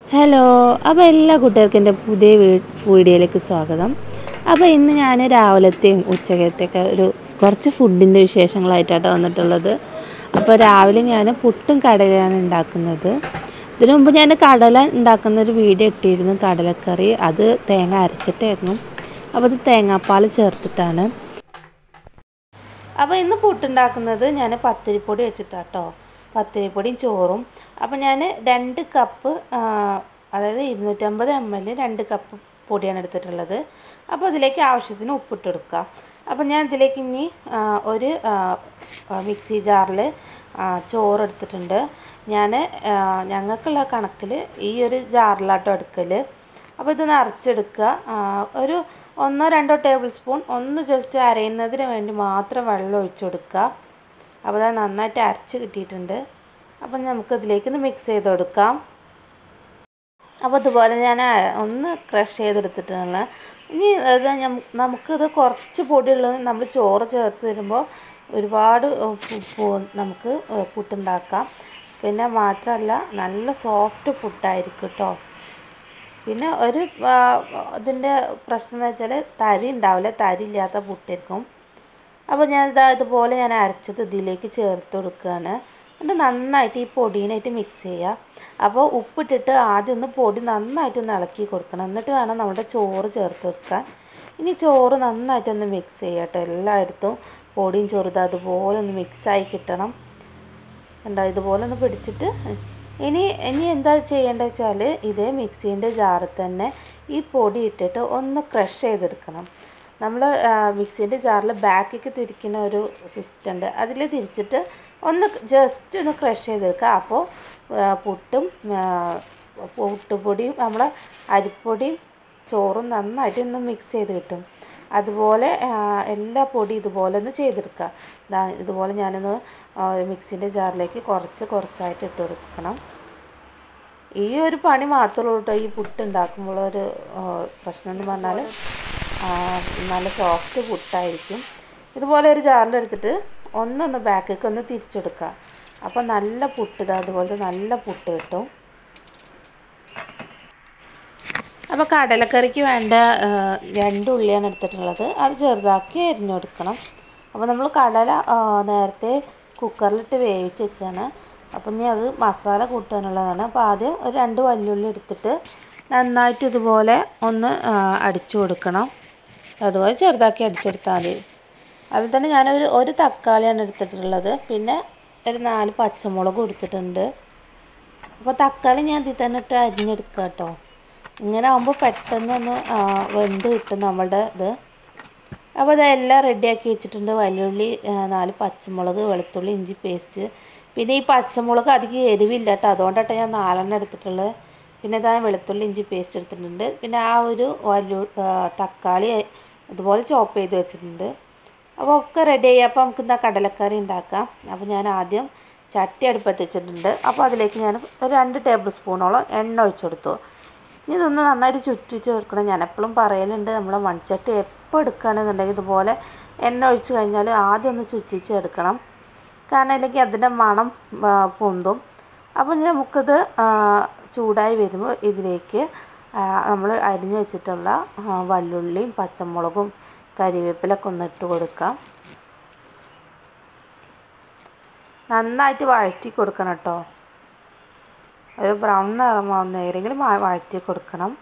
hello അപ്പോൾ എല്ലാ കൂട്ടുകാർക്കും എൻ്റെ പുതിയ വീ- വീഡിയോയിലേക്ക് സ്വാഗതം അപ്പോൾ ഇന്ന് ഞാൻ രാവിലത്തെയും ഉച്ചക്കത്തെയൊക്കെ ഒരു കുറച്ച് ഫുഡിൻ്റെ വിശേഷങ്ങളായിട്ടാണ് വന്നിട്ടുള്ളത് അപ്പോൾ രാവിലെ ഞാൻ പുട്ടും കടലയാണ് ഉണ്ടാക്കുന്നത് ഇതിനു മുമ്പ് ഞാൻ കടല ഉണ്ടാക്കുന്ന ഒരു വീഡിയോ ഇട്ടിരുന്നു കടലക്കറി അത് തേങ്ങ അരച്ചിട്ടായിരുന്നു അപ്പോൾ അത് തേങ്ങാപ്പാൽ ചേർത്തിട്ടാണ് അപ്പോൾ ഇന്ന് പുട്ടുണ്ടാക്കുന്നത് ഞാൻ പത്തിരിപ്പൊടി വെച്ചിട്ടാട്ടോ പത്തിരിപ്പൊടിയും ചോറും അപ്പോൾ ഞാൻ രണ്ട് കപ്പ് ആ, അതായത് ഇരുന്നൂറ്റമ്പത് എം എൽ രണ്ട് കപ്പ് പൊടിയാണ് എടുത്തിട്ടുള്ളത് അപ്പോൾ അതിലേക്ക് ആവശ്യത്തിന് ഉപ്പിട്ട് കൊടുക്കുക അപ്പോൾ ഞാൻ ഇതിലേക്ക് ഇനി ആ, ഒരു ആ, ആ, മിക്സി ജാറിൽ ചോറ് എടുത്തിട്ടുണ്ട് ഞാൻ ഞങ്ങൾക്കുള്ള കണക്കിൽ ഈ ഒരു ജാറിലാട്ടോ എടുക്കൽ അപ്പോൾ ഇത് നിറച്ചെടുക്കുക ആ, ഒരു ഒന്നോ രണ്ടോ ടേബിൾ സ്പൂൺ ഒന്ന് ജസ്റ്റ് അരയുന്നതിന് വേണ്ടി മാത്രം വെള്ളം ഒഴിച്ചു കൊടുക്കുക അപ്പോൾ അത് നന്നായിട്ട് അരച്ച് കിട്ടിയിട്ടുണ്ട് അപ്പം നമുക്ക് ഇതിലേക്ക് ഒന്ന് മിക്സ് ചെയ്ത് കൊടുക്കാം അപ്പോൾ ഇതുപോലെ ഞാൻ ആ- ഒന്ന് ക്രഷ് ചെയ്തെടുത്തിട്ടുള്ള ഇനി ഇത് ഞം- നമുക്കിത് കുറച്ച് പൊടിയുള്ളത് നമ്മൾ ചോറ് ചേർത്ത് തരുമ്പോൾ ഒരുപാട് പു- പു- നമുക്ക് പുട്ടുണ്ടാക്കാം പിന്നെ മാത്രമല്ല നല്ല സോഫ്റ്റ് പുട്ടായിരിക്കും കേട്ടോ പിന്നെ ഒരു ആ, ഇതിൻ്റെ പ്രശ്നം എന്ന് വെച്ചാൽ തരി ഉണ്ടാവില്ല തരി ഇല്ലാത്ത പുട്ടായിരിക്കും അപ്പോൾ ഞാൻ ഇതാ ഇതുപോലെ ഞാൻ അരച്ചത് ഇതിലേക്ക് ചേർത്ത് കൊടുക്കുകയാണ് എന്നിട്ട് നന്നായിട്ട് ഈ പൊടീനായിട്ട് മിക്സ് ചെയ്യുക അപ്പോൾ ഉപ്പിട്ടിട്ട് ആദ്യം ഒന്ന് പൊടി നന്നായിട്ടൊന്ന് ഇളക്കി കൊടുക്കണം എന്നിട്ട് വേണം നമ്മുടെ ചോറ് ചേർത്ത് കൊടുക്കാൻ ഇനി ചോറ് നന്നായിട്ടൊന്ന് മിക്സ് ചെയ്യുക കേട്ടോ എല്ലായിടത്തും പൊടിയും ചെറുത് അതുപോലെ ഒന്ന് മിക്സായി കിട്ടണം ഉണ്ടോ ഇതുപോലെ ഒന്ന് പിടിച്ചിട്ട് ഇനി ഇനി എന്താ ചെയ്യേണ്ടത് വെച്ചാൽ ഇതേ മിക്സീൻ്റെ ജാറിൽ തന്നെ ഈ പൊടി ഇട്ടിട്ട് ഒന്ന് ക്രഷ് ചെയ്തെടുക്കണം നമ്മൾ മിക്സീൻ്റെ ജാറിൽ ബാക്കിലേക്ക് തിരിക്കുന്ന ഒരു സിസ്റ്റം ഉണ്ട് അതിൽ തിരിച്ചിട്ട് ഒന്ന് ജസ്റ്റ് ഒന്ന് ക്രഷ് ചെയ്തെടുക്കുക അപ്പോൾ പുട്ടും ആ, പുട്ടുപൊടിയും നമ്മളെ അരിപ്പൊടിയും ചോറും നന്നായിട്ട് ഒന്ന് മിക്സ് ചെയ്ത് കിട്ടും അതുപോലെ ആ, എല്ലാ പൊടി ഇതുപോലെ ഒന്ന് ചെയ്തെടുക്കുക ദാ ഇതുപോലെ ഞാനൊന്ന് മിക്സിൻ്റെ ജാറിലേക്ക് കുറച്ച് കുറച്ചായിട്ട് ഇട്ട് കൊടുക്കണം ഈ ഒരു പണി മാത്രമേ ഉള്ളൂ കേട്ടോ ഈ പുട്ട് ഉണ്ടാക്കുമ്പോൾ ഒരു ആ, പ്രശ്നം എന്ന് പറഞ്ഞാൽ ആ, നല്ല സോഫ്റ്റ് പുട്ടായിരിക്കും ഇതുപോലെ ഒരു ജാറിലെടുത്തിട്ട് ഒന്നൊന്ന് ബാക്കിലേക്ക് ഒന്ന് തിരിച്ചെടുക്കുക അപ്പോൾ നല്ല പുട്ട് ഇതാ അതുപോലെ നല്ല പുട്ട് കിട്ടും അപ്പോൾ കടലക്കറിക്ക് വേണ്ട ആ, രണ്ട് ഉള്ളിയാണ് എടുത്തിട്ടുള്ളത് അത് ചെറുതാക്കി അരിഞ്ഞു കൊടുക്കണം അപ്പോൾ നമ്മൾ കടല ആ, നേരത്തെ കുക്കറിലിട്ട് വേവിച്ച് വെച്ചാണ് അപ്പം ഇനി അത് മസാല കൂട്ടാനുള്ളതാണ് അപ്പോൾ ആദ്യം ഒരു രണ്ട് വല്യുള്ളി എടുത്തിട്ട് നന്നായിട്ട് ഇതുപോലെ ഒന്ന് ആ, അടിച്ചു കൊടുക്കണം അതുപോലെ ചെറുതാക്കി അടിച്ചെടുത്താൽ മതി അതിൽ തന്നെ ഞാനൊരു ഒരു തക്കാളിയാണ് എടുത്തിട്ടുള്ളത് പിന്നെ ഒരു നാല് പച്ചമുളകും എടുത്തിട്ടുണ്ട് അപ്പോൾ തക്കാളി ഞാൻ ഇതിൽ തന്നെ ഇട്ട് അരിഞ്ഞെടുക്കുക കേട്ടോ ഇങ്ങനെ ആകുമ്പോൾ പെട്ടെന്നൊന്ന് ആ, വെന്ത് കിട്ടും നമ്മളുടെ ഇത് അപ്പോൾ ഇതെല്ലാം റെഡിയാക്കി വെച്ചിട്ടുണ്ട് വലിയുള്ളി ആ, നാല് പച്ചമുളക് വെളുത്തുള്ളി ഇഞ്ചി പേസ്റ്റ് പിന്നെ ഈ പച്ചമുളക് അധികം എരിവില്ല കേട്ടോ അതുകൊണ്ടാട്ടോ ഞാൻ നാലെണ്ണം എടുത്തിട്ടുള്ളത് പിന്നെ ഇതാ വെളുത്തുള്ളി ഇഞ്ചി പേസ്റ്റ് എടുത്തിട്ടുണ്ട് പിന്നെ ആ ഒരു വലിയ തക്കാളി ഇതുപോലെ ചോപ്പ് ചെയ്ത് വെച്ചിട്ടുണ്ട് അപ്പോൾ ഒക്കെ റെഡി ആയി അപ്പോൾ നമുക്ക് എന്താ കടലക്കറി ഉണ്ടാക്കാം അപ്പോൾ ഞാൻ ആദ്യം ചട്ടി അടുപ്പത്ത് വെച്ചിട്ടുണ്ട് അപ്പോൾ അതിലേക്ക് ഞാൻ ഒരു രണ്ട് ടേബിൾ സ്പൂണോളം എണ്ണ ഒഴിച്ചു കൊടുത്തു ഇനി ഇതൊന്ന് നന്നായിട്ട് ചുറ്റിച്ച് കൊടുക്കണം ഞാൻ എപ്പോഴും പറയലുണ്ട് നമ്മൾ മൺചട്ടി എപ്പോൾ എടുക്കുകയാണെന്നുണ്ടെങ്കിൽ ഇതുപോലെ എണ്ണ ഒഴിച്ച് കഴിഞ്ഞാൽ ആദ്യം ഒന്ന് ചുറ്റിച്ച് എടുക്കണം കാരണം അല്ലെങ്കിൽ അതിൻ്റെ മണം ആ, പൊന്തും അപ്പോൾ ഇനി നമുക്കിത് ആ, ചൂടായി വരുമ്പോൾ ഇതിലേക്ക് നമ്മൾ അരിഞ്ഞു വെച്ചിട്ടുള്ള ആ, വല്ലുള്ളിയും പച്ചമുളകും കരിവേപ്പിലൊക്കെ ഒന്ന് ഇട്ട് കൊടുക്കാം നന്നായിട്ട് വഴറ്റി കൊടുക്കണം കേട്ടോ ഒരു ബ്രൗൺ നിറമാവുന്ന ഏതെങ്കിലും വഴറ്റി കൊടുക്കണം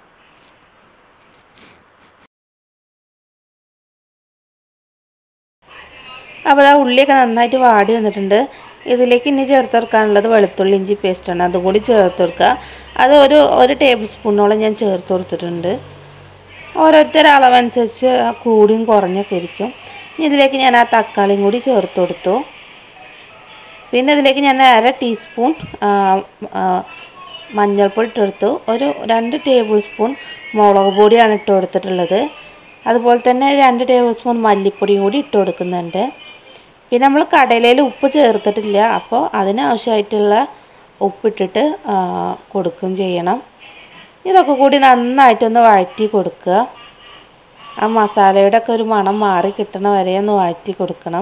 അപ്പോൾ ആ ഉള്ളിയൊക്കെ നന്നായിട്ട് വാടി വന്നിട്ടുണ്ട് ഇതിലേക്ക് ഇനി ചേർത്ത് കൊടുക്കാനുള്ളത് വെളുത്തുള്ളി ഇഞ്ചി പേസ്റ്റാണ് അതും കൂടി ചേർത്ത് കൊടുക്കുക അത് ഒരു ഒരു ടേബിൾ സ്പൂണോളം ഞാൻ ചേർത്ത് കൊടുത്തിട്ടുണ്ട് ഓരോരുത്തരുടെ അളവനുസരിച്ച് കൂടിയും കുറഞ്ഞൊക്കെ ഇരിക്കും ഇനി ഇതിലേക്ക് ഞാൻ ആ തക്കാളിയും കൂടി ചേർത്ത് കൊടുത്തു പിന്നെ ഇതിലേക്ക് ഞാൻ അര ടീസ്പൂൺ ആ, ആ, മഞ്ഞൾപ്പൊടി ഇട്ട് കൊടുത്തു ഒരു രണ്ട് ടേബിൾ സ്പൂൺ മുളക് പൊടിയാണ് ഇട്ട് കൊടുത്തിട്ടുള്ളത് അതുപോലെ തന്നെ രണ്ട് ടേബിൾ സ്പൂൺ മല്ലിപ്പൊടിയും കൂടി ഇട്ട് കൊടുക്കുന്നുണ്ട് പിന്നെ നമ്മൾ കടലയിൽ ഉപ്പ് ചേർത്തിട്ടില്ല അപ്പോൾ അതിനാവശ്യമായിട്ടുള്ള ഉപ്പിട്ടിട്ട് ആ, കൊടുക്കുകയും ചെയ്യണം ഇതൊക്കെ കൂടി നന്നായിട്ടൊന്ന് വഴറ്റി കൊടുക്കുക ആ മസാലയുടെ ഒക്കെ ഒരു മണം മാറി കിട്ടണ വരെ ഒന്ന് വഴറ്റി കൊടുക്കണം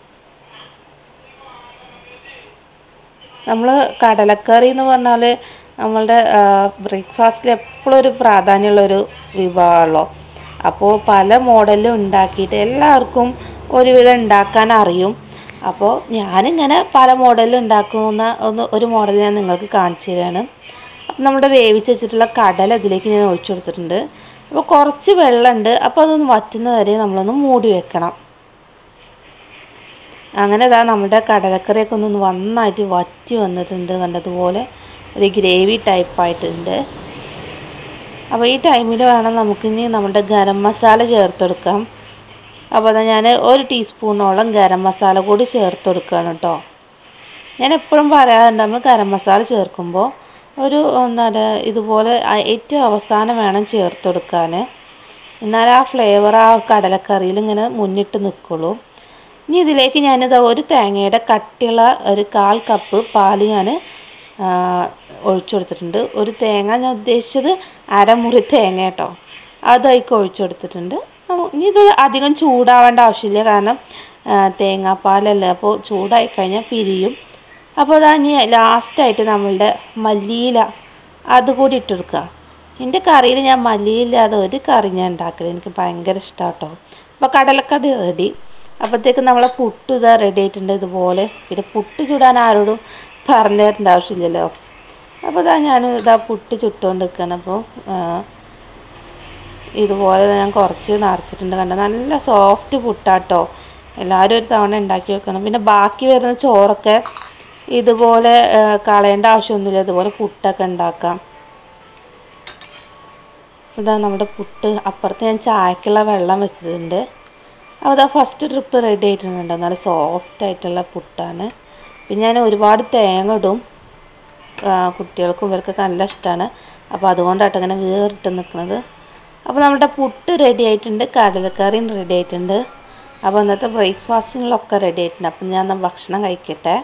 നമ്മൾ കടലക്കറി എന്ന് പറഞ്ഞാൽ നമ്മളുടെ ബ്രേക്ക്ഫാസ്റ്റിൽ എപ്പോഴും ഒരു പ്രാധാന്യമുള്ളൊരു വിഭവമാണല്ലോ അപ്പോൾ പല മോഡലിലും ഉണ്ടാക്കിയിട്ട് എല്ലാവർക്കും ഒരുവിധം ഉണ്ടാക്കാൻ അറിയും അപ്പോൾ ഞാനിങ്ങനെ പല മോഡലിൽ ഉണ്ടാക്കുന്ന ഒന്ന് ഒരു മോഡൽ ഞാൻ നിങ്ങൾക്ക് കാണിച്ചു തരാണ് അപ്പം നമ്മുടെ വേവിച്ച് വെച്ചിട്ടുള്ള കടല ഇതിലേക്ക് ഞാൻ ഒഴിച്ചു കൊടുത്തിട്ടുണ്ട് അപ്പോൾ കുറച്ച് വെള്ളമുണ്ട് അപ്പോൾ അതൊന്ന് വറ്റുന്ന വരെ നമ്മളൊന്ന് മൂടി വെക്കണം അങ്ങനെ ഇതാ നമ്മുടെ കടലക്കറിയൊക്കെ ഒന്ന് നന്നായിട്ട് വറ്റി വന്നിട്ടുണ്ട് കണ്ടതുപോലെ ഒരു ഗ്രേവി ടൈപ്പായിട്ടുണ്ട് അപ്പോൾ ഈ ടൈമിൽ വേണം നമുക്കിനി നമ്മുടെ ഗരം മസാല ചേർത്ത് കൊടുക്കാം അപ്പോൾ അതാ ഞാൻ ഒരു ടീസ്പൂണോളം ഗരം മസാല കൂടി ചേർത്ത് കൊടുക്കുകയാണ് കേട്ടോ ഞാൻ എപ്പോഴും പറയാറുണ്ട് നമ്മൾ ഗരം മസാല ചേർക്കുമ്പോൾ ഒരു എന്താണ് ഇതുപോലെ ആ- ഏറ്റവും അവസാനം വേണം ചേർത്ത് കൊടുക്കാൻ എന്നാൽ ആ ഫ്ലേവർ ആ കടലക്കറിയിൽ ഇങ്ങനെ മുന്നിട്ട് നിൽക്കുള്ളൂ ഇനി ഇതിലേക്ക് ഞാനിത് ഒരു തേങ്ങയുടെ കട്ടിയുള്ള ഒരു കാൽ കപ്പ് പാല് ഞാൻ ഒഴിച്ചു കൊടുത്തിട്ടുണ്ട് ഒരു തേങ്ങ ഞാൻ ഉദ്ദേശിച്ചത് അരമുറി തേങ്ങ കേട്ടോ അതായിക്ക് ഒഴിച്ചു കൊടുത്തിട്ടുണ്ട് അപ്പോൾ ഇനി ഇത് അധികം ചൂടാവേണ്ട ആവശ്യമില്ല കാരണം ആ, തേങ്ങാപ്പാലല്ലേ അപ്പോൾ ചൂടായി കഴിഞ്ഞാൽ പിരിയും അപ്പോൾ അതാ ഇനി ലാസ്റ്റായിട്ട് നമ്മളുടെ മല്ലിയില അതുകൂടി ഇട്ടെടുക്കുക എൻ്റെ കറിയിൽ ഞാൻ മല്ലിയില്ലാതെ ഒരു കറി ഞാൻ ഉണ്ടാക്കല് എനിക്ക് ഭയങ്കര ഇഷ്ടമാണ് കേട്ടോ അപ്പോൾ കടലക്കറി റെഡി അപ്പോഴത്തേക്ക് നമ്മളെ പുട്ട് ഇതാ റെഡി ആയിട്ടുണ്ട് ഇതുപോലെ പിന്നെ പുട്ട് ചുടാൻ ആരോടും പറഞ്ഞു തരേണ്ട ആവശ്യമില്ലല്ലോ അപ്പോൾ ഇതാ ഞാൻ ഇതാ പുട്ട് ചുട്ടുകൊണ്ട് നിൽക്കണം അപ്പോൾ ഇതുപോലെ ഞാൻ കുറച്ച് നിറച്ചിട്ടുണ്ട് കണ്ട നല്ല സോഫ്റ്റ് പുട്ടാട്ടോ എല്ലാവരും ഒരു തവണ ഉണ്ടാക്കി വെക്കണം പിന്നെ ബാക്കി വരുന്ന ചോറൊക്കെ ഇതുപോലെ ആ, കളയേണ്ട ആവശ്യമൊന്നുമില്ല ഇതുപോലെ പുട്ടൊക്കെ ഉണ്ടാക്കാം ഇതാ നമ്മുടെ പുട്ട് അപ്പുറത്ത് ഞാൻ ചായക്കുള്ള വെള്ളം വെച്ചിട്ടുണ്ട് അപ്പോൾ അതാ ഫസ്റ്റ് ട്രിപ്പ് റെഡി ആയിട്ടുണ്ട് നല്ല സോഫ്റ്റ് ആയിട്ടുള്ള പുട്ടാണ് പിന്നെ ഞാൻ ഒരുപാട് തേങ്ങ ഇടും ആ, കുട്ടികൾക്കും ഇവർക്കൊക്കെ നല്ല ഇഷ്ടമാണ് അപ്പോൾ അതുകൊണ്ടാട്ടോ ഇങ്ങനെ വേറിട്ട് നിൽക്കുന്നത് അപ്പോൾ നമ്മുടെ പുട്ട് റെഡി ആയിട്ടുണ്ട് കടലക്കറിയും റെഡി ആയിട്ടുണ്ട് അപ്പോൾ ഇന്നത്തെ ബ്രേക്ക്ഫാസ്റ്റിനുള്ളൊക്കെ റെഡി ആയിട്ടുണ്ട് അപ്പം ഞാൻ എന്നാ ഭക്ഷണം കഴിക്കട്ടെ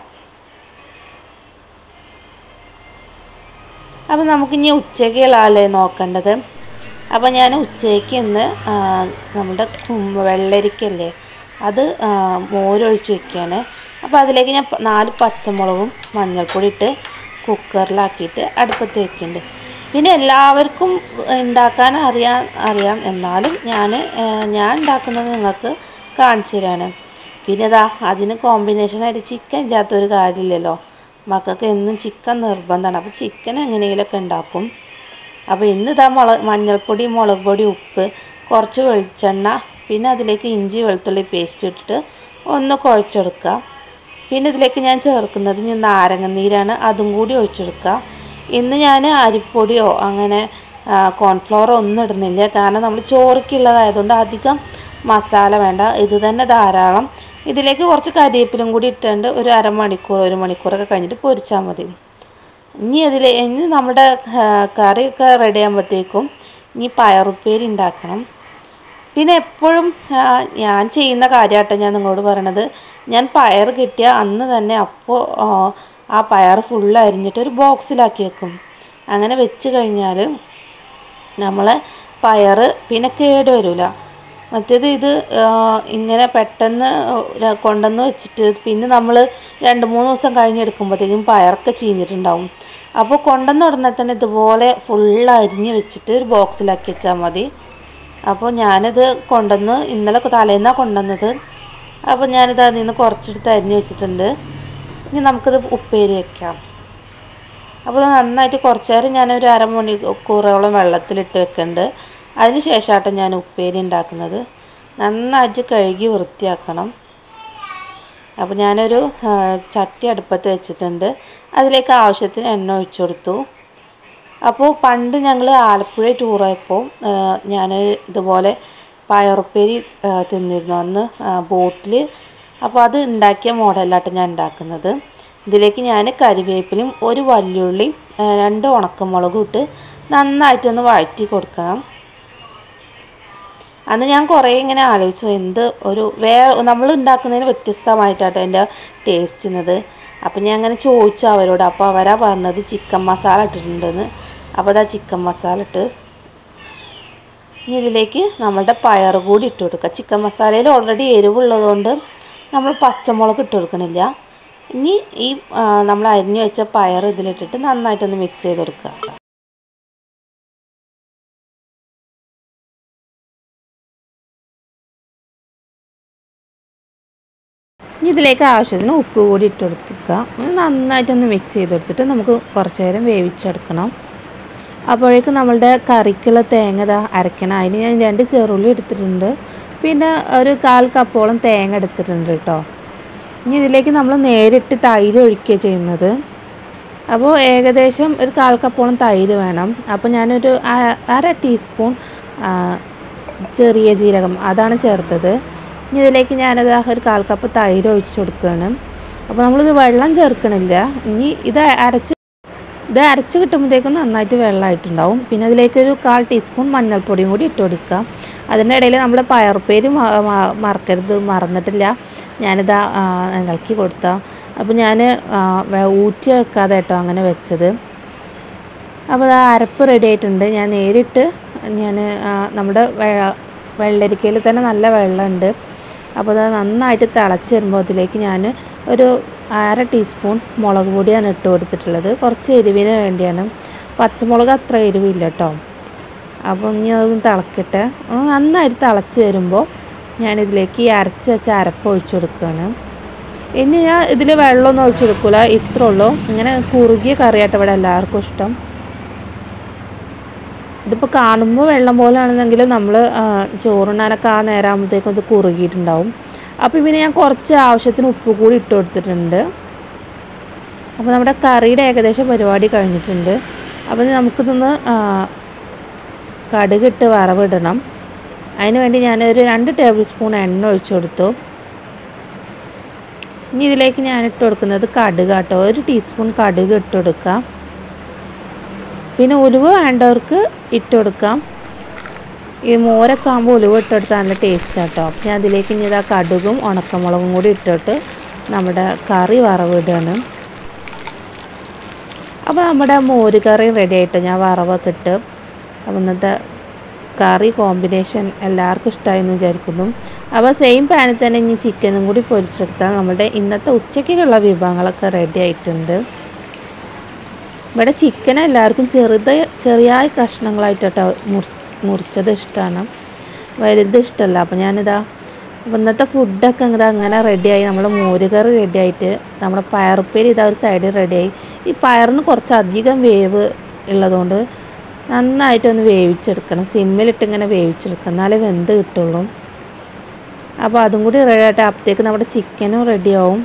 അപ്പോൾ നമുക്കിനി ഉച്ചയ്ക്കുള്ളതല്ലേ നോക്കേണ്ടത് അപ്പോൾ ഞാൻ ഉച്ചയ്ക്ക് ഇന്ന് ആ, നമ്മുടെ കും- വെള്ളരിക്കല്ലേ അത് ആ, മോരൊഴിച്ച് വെക്കുകയാണ് അപ്പോൾ അതിലേക്ക് ഞാൻ പ- നാല് പച്ചമുളകും മഞ്ഞൾപ്പൊടി ഇട്ട് കുക്കറിലാക്കിയിട്ട് അടുപ്പത്ത് വെക്കുന്നുണ്ട് പിന്നെ എല്ലാവർക്കും ഉണ്ടാക്കാൻ അറിയാൻ അറിയാം എന്നാലും ഞാൻ ഞാൻ ഉണ്ടാക്കുന്നത് നിങ്ങൾക്ക് കാണിച്ചു തരാണ് പിന്നെ ഇതാ അതിന് കോമ്പിനേഷനായിട്ട് ചിക്കൻ ഇല്ലാത്തൊരു കാര്യമില്ലല്ലോ മക്കൾക്ക് എന്നും ചിക്കൻ നിർബന്ധമാണ് അപ്പോൾ ചിക്കൻ എങ്ങനെയെങ്കിലുമൊക്കെ ഉണ്ടാക്കും അപ്പോൾ ഇന്ന് ഇതാ മുളക് മഞ്ഞൾപ്പൊടി മുളക് പൊടി ഉപ്പ് കുറച്ച് വെളിച്ചെണ്ണ പിന്നെ അതിലേക്ക് ഇഞ്ചി വെളുത്തുള്ളി പേസ്റ്റ് ഇട്ടിട്ട് ഒന്ന് കുഴച്ചെടുക്കുക പിന്നെ ഇതിലേക്ക് ഞാൻ ചേർക്കുന്നത് ഇനി നാരങ്ങനീരാണ് അതും കൂടി ഒഴിച്ചെടുക്കുക ഇന്ന് ഞാൻ അരിപ്പൊടിയോ അങ്ങനെ കോൺഫ്ലവറോ ഒന്നും ഇടുന്നില്ല കാരണം നമ്മൾ ചോറിക്കുള്ളതായതുകൊണ്ട് അധികം മസാല വേണ്ട ഇത് തന്നെ ധാരാളം ഇതിലേക്ക് കുറച്ച് കരിവേപ്പിലും കൂടി ഇട്ടുകൊണ്ട് ഒരു അരമണിക്കൂർ ഒരു മണിക്കൂറൊക്കെ കഴിഞ്ഞിട്ട് പൊരിച്ചാൽ മതി ഇനി അതിൽ ഇനി നമ്മുടെ ആ, കറിയൊക്കെ റെഡി ആകുമ്പോഴത്തേക്കും ഇനി പയറുപ്പേരി ഉണ്ടാക്കണം പിന്നെ എപ്പോഴും ആ, ഞാൻ ചെയ്യുന്ന കാര്യമാട്ടോ ഞാൻ നിങ്ങളോട് പറയണത് ഞാൻ പയർ കിട്ടിയ അന്ന് തന്നെ അപ്പോൾ ആ പയർ ഫുള്ള് അരിഞ്ഞിട്ട് ഒരു ബോക്സിലാക്കി വെക്കും അങ്ങനെ വെച്ച് കഴിഞ്ഞാൽ നമ്മളെ പയർ പിന്നെ കേട് വരില്ല മറ്റേത് ഇത് ആ, ഇങ്ങനെ പെട്ടെന്ന് ര- കൊണ്ടുവന്ന് വെച്ചിട്ട് പിന്നെ നമ്മൾ രണ്ട് മൂന്ന് ദിവസം കഴിഞ്ഞെടുക്കുമ്പോഴത്തേക്കും പയറൊക്കെ ചീഞ്ഞിട്ടുണ്ടാവും അപ്പോൾ കൊണ്ടുവന്ന ഉടനെ തന്നെ ഇതുപോലെ ഫുള്ള് അരിഞ്ഞ് വെച്ചിട്ട് ഒരു ബോക്സിലാക്കി വെച്ചാൽ മതി അപ്പോൾ ഞാനിത് കൊണ്ടുവന്ന് ഇന്നലെ തലേന്നാണ് കൊണ്ടുവന്നത് അപ്പോൾ ഞാനിത് അതിൽ നിന്ന് കുറച്ചെടുത്ത് അരിഞ്ഞ് വെച്ചിട്ടുണ്ട് ഇനി നമുക്കിത് ഉപ്പേരി വെക്കാം അപ്പോൾ ഇത് നന്നായിട്ട് കുറച്ച് നേരം ഞാനൊരു അരമണിക്കൂറോളം വെള്ളത്തിലിട്ട് വെക്കുന്നുണ്ട് അതിന് ശേഷമാട്ടോ ഞാൻ ഉപ്പേരി ഉണ്ടാക്കുന്നത് നന്നായിട്ട് കഴുകി വൃത്തിയാക്കണം അപ്പോൾ ഞാനൊരു ആ, ചട്ടി അടുപ്പത്ത് വെച്ചിട്ടുണ്ട് അതിലേക്ക് ആവശ്യത്തിന് എണ്ണ ഒഴിച്ചു കൊടുത്തു അപ്പോൾ പണ്ട് ഞങ്ങൾ ആലപ്പുഴ ടൂർ പോയപ്പോൾ ഞാൻ ഇതുപോലെ പയറുപ്പേരി ആ, തിന്നിരുന്നു അന്ന് ബോട്ടിൽ അപ്പോൾ അത് ഉണ്ടാക്കിയ മോഡലായിട്ട് ഞാൻ ഉണ്ടാക്കുന്നത് ഇതിലേക്ക് ഞാൻ കരിവേപ്പിലും ഒരു വല്യുള്ളിയും ആ, രണ്ട് ഉണക്കമുളകും ഇട്ട് നന്നായിട്ടൊന്ന് വഴറ്റി കൊടുക്കണം അന്ന് ഞാൻ കുറേ ഇങ്ങനെ ആലോചിച്ചു എന്ത് ഒരു വേറെ നമ്മൾ ഉണ്ടാക്കുന്നതിന് വ്യത്യസ്തമായിട്ടാട്ടോ എൻ്റെ ടേസ്റ്റ് ചെയ്യുന്നത് അപ്പം ഞാൻ അങ്ങനെ ചോദിച്ചു അവരോട് അപ്പോൾ അവരാ പറഞ്ഞത് ചിക്കൻ മസാല ഇട്ടിട്ടുണ്ടെന്ന് അപ്പോൾ അതാ ചിക്കൻ മസാല ഇട്ട് ഇനി ഇതിലേക്ക് നമ്മളുടെ പയർ കൂടി ഇട്ട് കൊടുക്കുക ചിക്കൻ മസാലയിൽ ഓൾറെഡി എരിവുള്ളതുകൊണ്ട് നമ്മൾ പച്ചമുളക് ഇട്ട് കൊടുക്കണില്ല ഇനി ഈ ആ, നമ്മൾ അരിഞ്ഞു വെച്ച പയർ ഇതിലിട്ടിട്ട് നന്നായിട്ടൊന്ന് മിക്സ് ചെയ്ത് കൊടുക്കുക ഇനി ഇതിലേക്ക് ആവശ്യത്തിന് ഉപ്പ് കൂടി ഇട്ട് കൊടുക്കുക ഇത് നന്നായിട്ടൊന്ന് മിക്സ് ചെയ്ത് കൊടുത്തിട്ട് നമുക്ക് കുറച്ച് നേരം വേവിച്ചെടുക്കണം അപ്പോഴേക്കും നമ്മളുടെ കറിക്കുള്ള തേങ്ങ ഇതാ അരക്കണം അതിന് ഞാൻ രണ്ട് ചെറുള്ളി എടുത്തിട്ടുണ്ട് പിന്നെ ഒരു കാൽ കപ്പോളം തേങ്ങ എടുത്തിട്ടുണ്ട് കേട്ടോ ഇനി ഇതിലേക്ക് നമ്മൾ നേരിട്ട് തൈര് ഒഴിക്കുക ചെയ്യുന്നത് അപ്പോൾ ഏകദേശം ഒരു കാൽ കപ്പോളം തൈര് വേണം അപ്പോൾ ഞാനൊരു അ- അര ടീസ്പൂൺ ആ, ചെറിയ ജീരകം അതാണ് ചേർത്തത് ഇനി ഇതിലേക്ക് ഞാനത് ഒരു കാൽ കപ്പ് തൈര് ഒഴിച്ച് കൊടുക്കുകയാണ് അപ്പോൾ നമ്മളിത് വെള്ളം ചേർക്കണില്ല ഇനി ഇത് അരച്ച് ഇത് അരച്ച് കിട്ടുമ്പോഴത്തേക്കും നന്നായിട്ട് വെള്ളമായിട്ടുണ്ടാവും പിന്നെ അതിലേക്കൊരു കാൽ ടീസ്പൂൺ മഞ്ഞൾപ്പൊടിയും കൂടി ഇട്ട് കൊടുക്കുക അതിൻ്റെ ഇടയിൽ നമ്മൾ പയറുപ്പേര് മ- മ- മറക്കരുത് മറന്നിട്ടില്ല ഞാനിതാ ആ, ഇളക്കി കൊടുത്ത അപ്പോൾ ഞാൻ ഊറ്റി വെക്കാതെ കേട്ടോ അങ്ങനെ വെച്ചത് അപ്പോൾ അത് അരപ്പ് റെഡി ആയിട്ടുണ്ട് ഞാൻ നേരിട്ട് ഞാൻ നമ്മുടെ വെ- വെള്ളരിക്കയിൽ തന്നെ നല്ല വെള്ളമുണ്ട് അപ്പോൾ അത് നന്നായിട്ട് തിളച്ച് വരുമ്പോൾ അതിലേക്ക് ഞാൻ ഒരു അര ടീസ്പൂൺ മുളക് പൊടിയാണ് ഇട്ട് കൊടുത്തിട്ടുള്ളത് കുറച്ച് എരിവിന് വേണ്ടിയാണ് പച്ചമുളക് അത്ര എരിവില്ല കേട്ടോ അപ്പോൾ ഇനി അതൊന്ന് തിളക്കട്ടെ അത് നന്നായിട്ട് തിളച്ച് വരുമ്പോൾ ഞാനിതിലേക്ക് ഈ അരച്ച് വെച്ച അരപ്പ് ഒഴിച്ചു കൊടുക്കുകയാണ് ഇനി ഞാൻ ഇതിൽ വെള്ളമൊന്നും ഒഴിച്ചു കൊടുക്കില്ല ഇത്രേ ഉള്ളൂ ഇങ്ങനെ കുറുകിയ കറിയായിട്ട് ഇവിടെ എല്ലാവർക്കും ഇഷ്ടം ഇതിപ്പോൾ കാണുമ്പോൾ വെള്ളം പോലെയാണെന്നെങ്കിലും നമ്മൾ ചോറുണ്ണാനൊക്കെ ആ നേരമാകുമ്പോഴത്തേക്കും ഇത് കുറുകിയിട്ടുണ്ടാവും അപ്പോൾ പിന്നെ ഞാൻ കുറച്ച് ആവശ്യത്തിന് ഉപ്പ് കൂടി ഇട്ട് കൊടുത്തിട്ടുണ്ട് അപ്പോൾ നമ്മുടെ കറിയുടെ ഏകദേശം പരിപാടി കഴിഞ്ഞിട്ടുണ്ട് അപ്പോൾ ഇനി നമുക്കിതൊന്ന് ആ, കടുകിട്ട് വറവിടണം അതിന് വേണ്ടി ഞാനൊരു രണ്ട് ടേബിൾ സ്പൂൺ എണ്ണ ഒഴിച്ചു കൊടുത്തു ഇനി ഇതിലേക്ക് ഞാൻ ഇട്ട് കൊടുക്കുന്നത് കടുക് കേട്ടോ ഒരു ടീസ്പൂൺ കടുക് ഇട്ട് കൊടുക്കാം പിന്നെ ഉലുവ വേണ്ടവർക്ക് ഇട്ട് കൊടുക്കാം ഈ മോരൊക്കെ ആകുമ്പോൾ ഉലുവ ഇട്ടെടുത്താൽ നല്ല ടേസ്റ്റ് കേട്ടോ അപ്പം ഞാൻ അതിലേക്ക് ഇനി ഇതാ കടുകും ഉണക്കമുളകും കൂടി ഇട്ടിട്ട് നമ്മുടെ കറി വറവിടുകയാണ് അപ്പോൾ നമ്മുടെ മോര് കറി റെഡി ആയിട്ട് ഞാൻ വറവൊക്കെ ഇട്ട് അപ്പോൾ ഇന്നത്തെ കറി കോമ്പിനേഷൻ എല്ലാവർക്കും ഇഷ്ടമായി എന്ന് വിചാരിക്കുന്നു അപ്പോൾ സെയിം പാനിൽ തന്നെ ഇനി ചിക്കനും കൂടി പൊരിച്ചെടുത്താൽ നമ്മുടെ ഇന്നത്തെ ഉച്ചയ്ക്കുള്ള വിഭവങ്ങളൊക്കെ റെഡി ആയിട്ടുണ്ട് ഇവിടെ ചിക്കൻ എല്ലാവർക്കും ചെറുത് ചെറിയ കഷ്ണങ്ങളായിട്ടോ മുറി മുറിച്ചത് ഇഷ്ടമാണ് വലുത് ഇഷ്ടമല്ല അപ്പോൾ ഞാനിതാ അപ്പോൾ ഇന്നത്തെ ഫുഡൊക്കെ ഇതാ അങ്ങനെ റെഡിയായി നമ്മൾ മോരുകറി റെഡിയായിട്ട് നമ്മുടെ പയറുപ്പേരി ഇതാ ഒരു സൈഡിൽ റെഡിയായി ഈ പയറിന് കുറച്ച് അധികം വേവ് ഉള്ളതുകൊണ്ട് നന്നായിട്ടൊന്ന് വേവിച്ചെടുക്കണം സിമ്മിലിട്ട് ഇങ്ങനെ വേവിച്ചെടുക്കണം എന്നാലേ വെന്ത് കിട്ടുള്ളൂ അപ്പോൾ അതും കൂടി റെഡി ആയിട്ട് അപ്പോഴത്തേക്ക് നമ്മുടെ ചിക്കനും റെഡിയാവും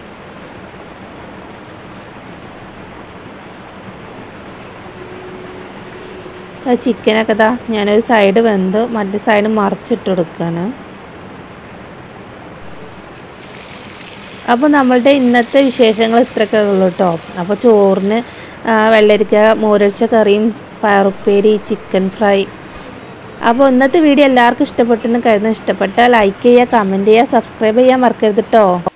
ചിക്കനൊക്കെ ഇതാ ഞാനൊരു സൈഡ് വെന്ത് മറ്റേ സൈഡ് മറിച്ചിട്ട് കൊടുക്കുകയാണ് അപ്പോൾ നമ്മളുടെ ഇന്നത്തെ വിശേഷങ്ങൾ ഇത്രയൊക്കെ ഉള്ളൂ കേട്ടോ അപ്പോൾ ചോറിന് ആ, വെള്ളരിക്ക മോരൊഴിച്ച കറിയും പയറുപ്പേരി ചിക്കൻ ഫ്രൈ അപ്പോൾ ഇന്നത്തെ വീഡിയോ എല്ലാവർക്കും ഇഷ്ടപ്പെട്ടെന്ന് കരുതുന്നു ഇഷ്ടപ്പെട്ടാൽ ലൈക്ക് ചെയ്യുക കമൻറ്റ് ചെയ്യുക സബ്സ്ക്രൈബ് ചെയ്യാൻ മറക്കരുത് കേട്ടോ